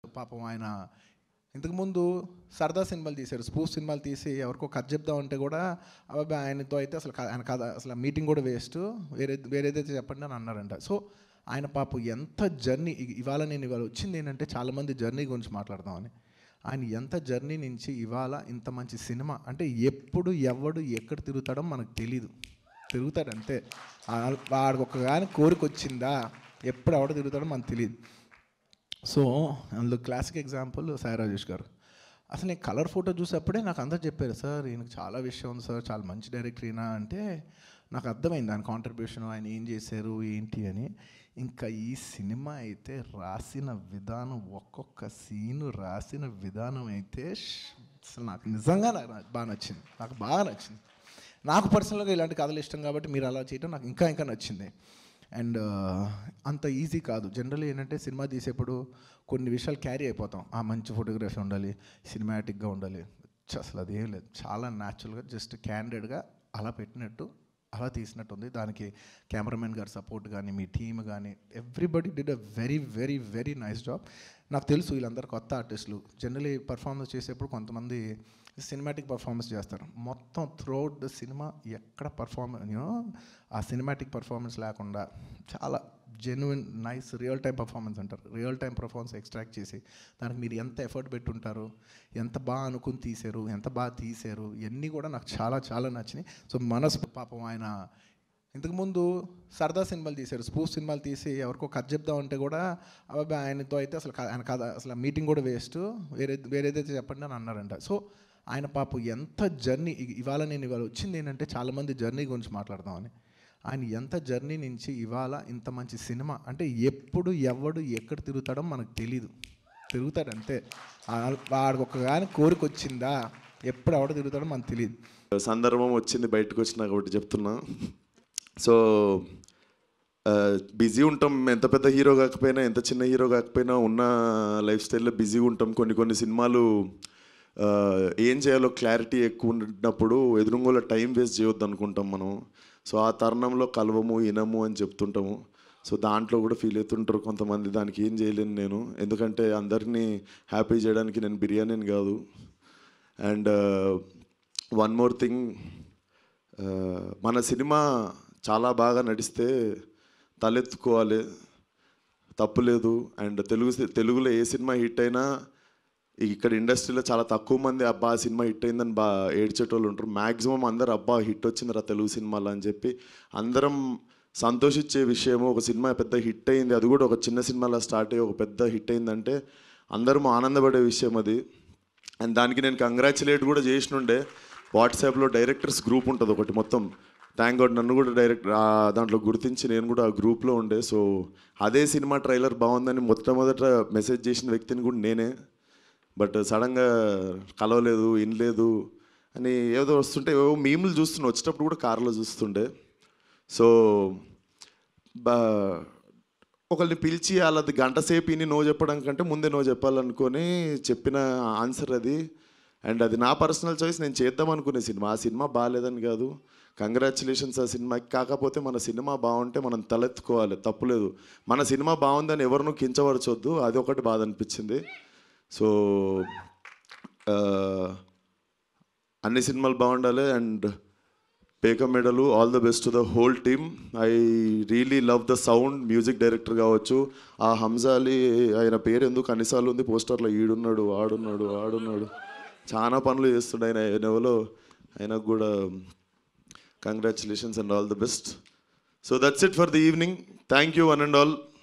పాపం ఆయన ఇంతకుముందు సరదా సినిమాలు తీశారు స్పూఫ్ సినిమాలు తీసి ఎవరికో కథ చెప్దామంటే కూడా అబ్బాయి ఆయనతో అయితే అసలు క- ఆయన కథ అసలు మీటింగ్ కూడా వేస్ట్ వేరే వేరేదైతే చెప్పండి అని అన్నారంట సో ఆయన పాపం ఎంత జర్నీ ఇవాళ నేను ఇవాళ వచ్చింది ఏంటంటే చాలామంది జర్నీ గురించి మాట్లాడదామని ఆయన ఎంత జర్నీ నుంచి ఇవాళ ఇంత మంచి సినిమా అంటే ఎప్పుడు ఎవడు ఎక్కడ తిరుగుతాడో మనకు తెలీదు తిరుగుతాడు అంతే ఆ- వాడికి ఒక కానీ కోరిక వచ్చిందా ఎప్పుడు ఎవడ తిరుగుతాడో మనకు తెలియదు సో అందులో క్లాసిక్ ఎగ్జాంపుల్ సాయి రాజేష్ గారు అసలు నేను కలర్ ఫోటో చూసేప్పుడే నాకు అందరు చెప్పారు సార్ ఈయనకు చాలా విషయం ఉంది సార్ చాలా మంచి డైరెక్టర్ ఈయన అంటే నాకు అర్థమైంది ఆయన కాంట్రిబ్యూషన్ ఆయన ఏం చేశారు ఏంటి అని ఇంకా ఈ సినిమా అయితే రాసిన విధానం ఒక్కొక్క సీను రాసిన విధానం అయితే ష్ అసలు నాకు నిజంగా నాకు నాకు బాగా నచ్చింది నాకు బాగా నచ్చింది నాకు పర్సనల్గా ఇలాంటి కథలు ఇష్టం కాబట్టి మీరు అలా చేయడం నాకు ఇంకా ఇంకా నచ్చింది అండ్ అంత ఈజీ కాదు జనరల్ ఏంటంటే సినిమా తీసేప్పుడు కొన్ని విషయాలు క్యారీ అయిపోతాం ఆ మంచి ఫోటోగ్రఫీ ఉండాలి సినిమాటిక్గా ఉండాలి ఛ, అసలు అది ఏం లేదు చాలా న్యాచురల్గా జస్ట్ క్యాండెడ్గా అలా పెట్టినట్టు అలా తీసినట్టు ఉంది దానికి కెమెరామెన్ గారి సపోర్ట్ కానీ మీ టీమ్ కానీ everybody did a very very very nice job నాకు తెలుసు వీళ్ళందరూ కొత్త ఆర్టిస్టులు జనరలీ పర్ఫార్మెన్స్ చేసేప్పుడు కొంతమంది సినిమాటిక్ పర్ఫార్మెన్స్ చేస్తారు మొత్తం త్రూఅవుట్ ద సినిమా ఎక్కడ పర్ఫార్మెన్స్ యూనో ఆ సినిమాటిక్ పర్ఫార్మెన్స్ లేకుండా చాలా genuine nice real time performance అంటారు రియల్ టైం పర్ఫార్మెన్స్ ఎక్స్ట్రాక్ట్ చేసి దానికి మీరు ఎంత ఎఫర్ట్ పెట్టుంటారు ఎంత బాగా అనుకుని తీశారు ఎంత బాగా తీశారు ఇవన్నీ కూడా నాకు చాలా చాలా నచ్చినాయి సో మనసు పాపం ఆయన ఇంతకుముందు సరదా సినిమాలు తీశారు స్పూఫ్ సినిమాలు తీసి ఎవరికో కథ చెప్దామంటే కూడా అబ్బాయి ఆయనతో అయితే అసలు క- ఆయన కథ అసలు మీటింగ్ కూడా వేస్ట్ వేరే వేరేదైతే చెప్పండి అని అన్నారంట సో ఆయన పాపం ఎంత జర్నీ ఇవాళ నేను ఇవాళ వచ్చింది ఏంటంటే చాలామంది జర్నీ గురించి మాట్లాడదామని ఆయన ఎంత జర్నీ నుంచి ఇవాళ ఇంత మంచి సినిమా అంటే ఎప్పుడు ఎవడు ఎక్కడ తిరుగుతాడో మనకు తెలీదు తిరుగుతాడు అంతే ఆ- వాడికి ఒక కానీ కోరిక వచ్చిందా ఎప్పుడు ఎవడ తిరుగుతాడో మనకు తెలియదు సందర్భం వచ్చింది బయటకు వచ్చినా కాబట్టి చెప్తున్నా సో బిజీ ఉంటాం ఎంత పెద్ద హీరో కాకపోయినా ఎంత చిన్న హీరో కాకపోయినా ఉన్న లైఫ్ స్టైల్లో బిజీగా ఉంటాం కొన్ని కొన్ని సినిమాలు ఆ, ఏం చేయాలో క్లారిటీ ఎక్కువ ఉన్నప్పుడు ఎదురుంగోలో టైం వేస్ట్ చేయొద్దు అనుకుంటాం మనం సో ఆ తరుణంలో కలవము ఇనము అని చెప్తుంటాము సో దాంట్లో కూడా ఫీల్ అవుతుంటారు కొంతమంది దానికి ఏం చేయలేను నేను ఎందుకంటే అందరినీ హ్యాపీ చేయడానికి నేను బిర్యానీని కాదు అండ్ వన్ మోర్ థింగ్ మన సినిమా చాలా బాగా నడిస్తే తలెత్తుకోవాలి తప్పులేదు అండ్ తెలుగు సి- తెలుగులో ఏ సినిమా హిట్ అయినా ఇక్కడ ఇండస్ట్రీలో చాలా తక్కువ మంది అబ్బా ఆ సినిమా హిట్ అయిందని బా ఏడ్చేటోళ్ళు ఉంటారు మ్యాక్సిమం అందరు అబ్బా హిట్ వచ్చిందిరా తెలుగు సినిమాలో అని చెప్పి అందరం సంతోషించే విషయము ఒక సినిమా పెద్ద హిట్ అయింది అది కూడా ఒక చిన్న సినిమాలో స్టార్ట్ అయ్యి ఒక పెద్ద హిట్ అయిందంటే అందరం ఆనందపడే విషయం అది అండ్ దానికి నేను కంగ్రాచులేట్ కూడా చేసినుండే వాట్సాప్లో డైరెక్టర్స్ గ్రూప్ ఉంటుంది ఒకటి మొత్తం థ్యాంక్ గాడ్ నన్ను కూడా డైరెక్ట్ దాంట్లో గుర్తించి నేను కూడా ఆ గ్రూప్లో ఉండే సో అదే సినిమా ట్రైలర్ బాగుందని మొట్టమొదట మెసేజ్ చేసిన వ్యక్తిని కూడా నేనే బట్ సడన్గా కలవలేదు వినలేదు అని ఏదో వస్తుంటే ఏవో మీములు చూస్తున్నా వచ్చేటప్పుడు కూడా కార్లో చూస్తుండే సో బా ఒకరిని పిలిచి వాళ్ళది గంట సేపు ఇని నో చెప్పడం కంటే ముందే నో చెప్పాలనుకొని చెప్పిన ఆన్సర్ అది అండ్ అది నా పర్సనల్ చాయిస్ నేను చేద్దాం అనుకునే సినిమా ఆ సినిమా బాగాలేదని కాదు కంగ్రాచులేషన్స్ ఆ సినిమాకి కాకపోతే మన సినిమా బాగుంటే మనం తలెత్తుకోవాలి తప్పులేదు మన సినిమా బాగుందని ఎవరినూ కించపరచొద్దు అది ఒకటి బాధ అనిపించింది సో ఆ, అన్ని సినిమాలు బాగుండాలి అండ్ పేక మెడలు all the best to the whole team I really love the sound music director కావచ్చు ఆ హంజా అలీ ఆయన పేరు ఎందుకు అన్నిసార్లు ఉంది పోస్టర్లో ఈడున్నాడు ఆడున్నాడు ఆడున్నాడు చాలా పనులు చేస్తుండే ఆయన ఎవరో ఆయనకు కూడా congratulations and all the best so that's it for the evening thank you one and all